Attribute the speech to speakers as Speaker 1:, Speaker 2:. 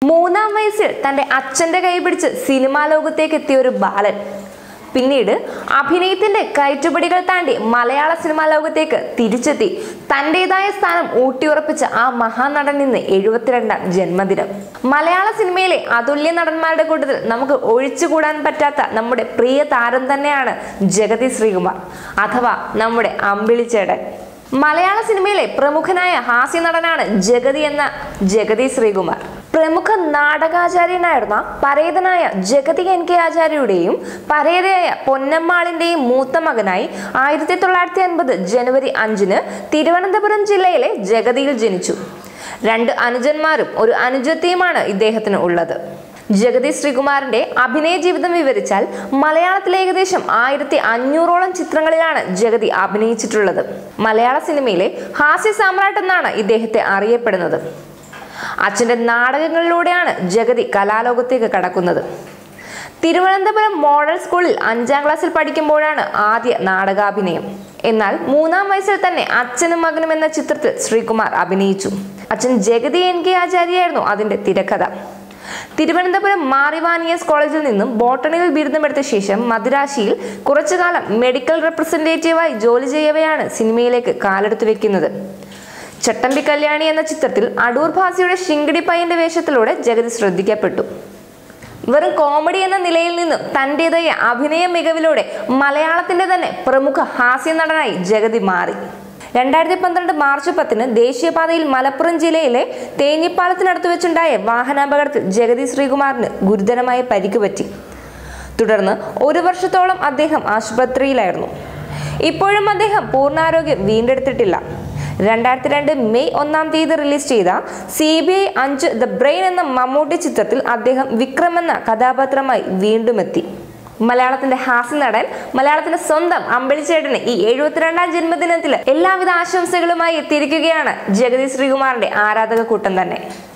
Speaker 1: മൂന്നാം വയസ്സിൽ തന്റെ അച്ഛന്റെ കൈ പിടിച്ച് സിനിമാ ലോകത്തേക്ക് എത്തിയ ഒരു ബാലൻ പിന്നീട് അഭിനയത്തിന്റെ കയറ്റുപടികൾ താണ്ടി മലയാള സിനിമാ ലോകത്തേക്ക് തിരിച്ചെത്തി തന്റേതായ സ്ഥാനം ഊട്ടിയുറപ്പിച്ച ആ മഹാനടൻ ഇന്ന് എഴുപത്തിരണ്ടാം ജന്മദിനം മലയാള സിനിമയിലെ അതുല്യ നടന്മാരുടെ കൂട്ടത്തിൽ നമുക്ക് ഒഴിച്ചുകൂടാൻ പറ്റാത്ത നമ്മുടെ പ്രിയ താരം തന്നെയാണ് ജഗതി ശ്രീകുമാർ അഥവാ നമ്മുടെ അമ്പിളിച്ചേടൻ മലയാള സിനിമയിലെ പ്രമുഖനായ ഹാസ്യ നടനാണ് ജഗതി എന്ന ജഗതി ശ്രീകുമാർ പ്രമുഖ നാടകാചാര്യനായിരുന്ന പരേതനായ ജഗതി എൻ കെ ആചാര്യയുടെയും പരേതയായ പൊന്നമ്മാളിന്റെയും മൂത്ത മകനായി ആയിരത്തി തൊള്ളായിരത്തി അൻപത് ജനുവരി അഞ്ചിന് തിരുവനന്തപുരം ജില്ലയിലെ ജഗതിയിൽ ജനിച്ചു രണ്ട് അനുജന്മാരും ഒരു അനുജത്തിയുമാണ് ഇദ്ദേഹത്തിന് ഉള്ളത് ജഗതി ശ്രീകുമാറിന്റെ അഭിനയ ജീവിതം വിവരിച്ചാൽ മലയാളത്തിൽ ഏകദേശം ആയിരത്തി അഞ്ഞൂറോളം ചിത്രങ്ങളിലാണ് ജഗതി അഭിനയിച്ചിട്ടുള്ളത് മലയാള സിനിമയിലെ ഹാസ്യ സാമ്രാട്ട് എന്നാണ് ഇദ്ദേഹത്തെ അറിയപ്പെടുന്നത് അച്ഛന്റെ നാടകങ്ങളിലൂടെയാണ് ജഗതി കലാലോകത്തേക്ക് കടക്കുന്നത് തിരുവനന്തപുരം മോഡൽ സ്കൂളിൽ അഞ്ചാം ക്ലാസ്സിൽ പഠിക്കുമ്പോഴാണ് ആദ്യ നാടകാഭിനയം എന്നാൽ മൂന്നാം വയസ്സിൽ തന്നെ അച്ഛനും മകനും എന്ന ചിത്രത്തിൽ ശ്രീകുമാർ അഭിനയിച്ചു അച്ഛൻ ജഗതി എൻ കെ ആചാര്യായിരുന്നു അതിന്റെ തിരക്കഥ തിരുവനന്തപുരം മാറിവാനിയസ് കോളേജിൽ നിന്നും ബോട്ടണിയിൽ ബിരുദമെടുത്ത ശേഷം മദിരാശിയിൽ കുറച്ചുകാലം മെഡിക്കൽ റെപ്രസെന്റേറ്റീവായി ജോലി ചെയ്യവെയാണ് സിനിമയിലേക്ക് കാലെടുത്തു വെക്കുന്നത് ചട്ടമ്പി കല്യാണി എന്ന ചിത്രത്തിൽ അടൂർ ഭാസിയുടെ ശിങ്കിടി പയ്യന്റെ വേഷത്തിലൂടെ ജഗതി ശ്രദ്ധിക്കപ്പെട്ടു വെറും കോമഡി എന്ന നിലയിൽ നിന്നും തന്റേതായ അഭിനയ മികവിലൂടെ മലയാളത്തിന്റെ തന്നെ പ്രമുഖ ഹാസ്യ നടനായി ജഗതി മാറി രണ്ടായിരത്തി പന്ത്രണ്ട് മാർച്ച് പത്തിന് ദേശീയപാതയിൽ മലപ്പുറം ജില്ലയിലെ തേഞ്ഞിപ്പാലത്തിനടുത്ത് വെച്ചുണ്ടായ വാഹനാപകടത്തിൽ ജഗതി ശ്രീകുമാറിന് ഗുരുതരമായ പരിക്ക് പറ്റി തുടർന്ന് ഒരു വർഷത്തോളം അദ്ദേഹം ആശുപത്രിയിലായിരുന്നു ഇപ്പോഴും അദ്ദേഹം പൂർണ്ണാരോഗ്യം വീണ്ടെടുത്തിട്ടില്ല രണ്ടായിരത്തി രണ്ട് മെയ് ഒന്നാം തീയതി റിലീസ് ചെയ്ത സി ബി ഐ അഞ്ച് ദ ബ്രെയിൻ എന്ന മമ്മൂട്ടി ചിത്രത്തിൽ അദ്ദേഹം വിക്രം എന്ന കഥാപാത്രമായി വീണ്ടും എത്തി മലയാളത്തിന്റെ ഹാസ്യ നടൻ മലയാളത്തിന്റെ സ്വന്തം അമ്പലിച്ചേട്ടന് ഈ എഴുപത്തിരണ്ടാം ജന്മദിനത്തിൽ എല്ലാവിധ ആശംസകളുമായി എത്തിയിരിക്കുകയാണ് ജഗതി ശ്രീകുമാറിന്റെ ആരാധക കൂട്ടം തന്നെ